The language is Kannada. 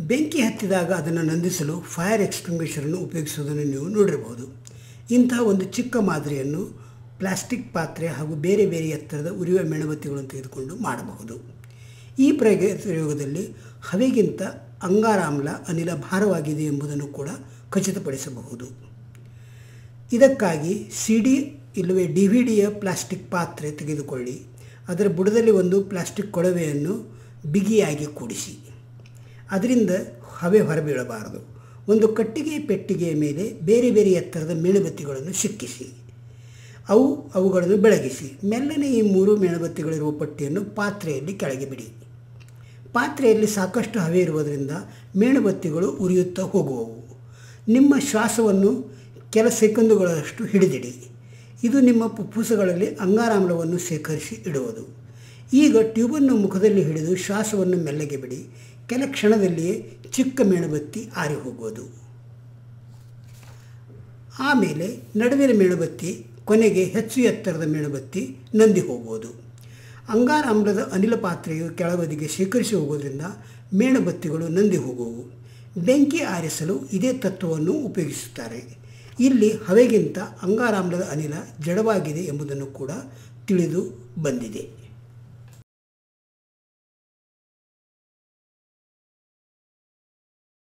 ಬೆಂಕಿ ಹತ್ತಿದಾಗ ಅದನ್ನು ನಂದಿಸಲು ಫೈರ್ ಎಕ್ಸ್ಟಿಂಗ್ವಿಷರನ್ನು ಉಪಯೋಗಿಸುವುದನ್ನು ನೀವು ನೋಡಿರಬಹುದು ಇಂತಹ ಒಂದು ಚಿಕ್ಕ ಮಾದರಿಯನ್ನು ಪ್ಲಾಸ್ಟಿಕ್ ಪಾತ್ರೆ ಹಾಗೂ ಬೇರೆ ಬೇರೆ ಎತ್ತರದ ಉರಿಯುವ ಮೇಣಬತ್ತಿಗಳನ್ನು ತೆಗೆದುಕೊಂಡು ಮಾಡಬಹುದು ಈ ಪ್ರಯೋಗ ಪ್ರಯೋಗದಲ್ಲಿ ಹವೆಗಿಂತ ಅಂಗಾರಾಮ್ಲ ಅನಿಲ ಭಾರವಾಗಿದೆ ಎಂಬುದನ್ನು ಕೂಡ ಖಚಿತಪಡಿಸಬಹುದು ಇದಕ್ಕಾಗಿ ಸಿ ಡಿ ಇಲ್ಲವೇ ಡಿ ವಿ ಡಿಯ ಪ್ಲಾಸ್ಟಿಕ್ ಪಾತ್ರೆ ತೆಗೆದುಕೊಳ್ಳಿ ಅದರ ಬುಡದಲ್ಲಿ ಒಂದು ಪ್ಲಾಸ್ಟಿಕ್ ಕೊಳವೆಯನ್ನು ಬಿಗಿಯಾಗಿ ಕೂಡಿಸಿ ಅದರಿಂದ ಹವೆ ಹೊರಬೀಳಬಾರದು ಒಂದು ಕಟ್ಟಿಗೆ ಪೆಟ್ಟಿಗೆಯ ಮೇಲೆ ಬೇರೆ ಬೇರೆ ಎತ್ತರದ ಮೇಣಬತ್ತಿಗಳನ್ನು ಸಿಕ್ಕಿಸಿ ಅವು ಅವುಗಳನ್ನು ಬೆಳಗಿಸಿ ಮೆಲ್ಲನೆ ಈ ಮೂರು ಮೇಣಬತ್ತಿಗಳಿರುವ ಪಟ್ಟಿಯನ್ನು ಪಾತ್ರೆಯಲ್ಲಿ ಕೆಳಗೆ ಬಿಡಿ ಪಾತ್ರೆಯಲ್ಲಿ ಸಾಕಷ್ಟು ಹವೆ ಇರುವುದರಿಂದ ಮೇಣಬತ್ತಿಗಳು ಉರಿಯುತ್ತಾ ಹೋಗುವವು ನಿಮ್ಮ ಶ್ವಾಸವನ್ನು ಕೆಲ ಸೆಕೆಂಡುಗಳಷ್ಟು ಹಿಡಿದಿಡಿ ಇದು ನಿಮ್ಮ ಪುಪ್ಪುಸಗಳಲ್ಲಿ ಅಂಗಾರಾಮ್ಲವನ್ನು ಸೇಕರಿಸಿ ಇಡುವುದು ಈಗ ಟ್ಯೂಬನ್ನು ಮುಖದಲ್ಲಿ ಹಿಡಿದು ಶ್ವಾಸವನ್ನು ಮೆಲ್ಲಗೆ ಬಿಡಿ ಕೆಲ ಕ್ಷಣದಲ್ಲಿಯೇ ಚಿಕ್ಕ ಮೇಣಬತ್ತಿ ಆರಿ ಹೋಗುವುದು ಆಮೇಲೆ ನಡುವಿನ ಮೇಣಬತ್ತಿ ಕೊನೆಗೆ ಹೆಚ್ಚು ಎತ್ತರದ ಮೇಣಬತ್ತಿ ನಂದಿ ಹೋಗುವುದು ಅಂಗಾರಾಮ್ಲದ ಅನಿಲ ಪಾತ್ರೆಯು ಕೆಳಬದಿಗೆ ಶೇಖರಿಸಿ ಹೋಗೋದ್ರಿಂದ ಮೇಣಬತ್ತಿಗಳು ನಂದಿ ಹೋಗುವು ಬೆಂಕಿ ಆರಿಸಲು ಇದೇ ತತ್ವವನ್ನು ಉಪಯೋಗಿಸುತ್ತಾರೆ ಇಲ್ಲಿ ಹವೆಗಿಂತ ಅಂಗಾರಾಮ್ಲದ ಅನಿಲ ಜಡವಾಗಿದೆ ಎಂಬುದನ್ನು ಕೂಡ ತಿಳಿದು ಬಂದಿದೆ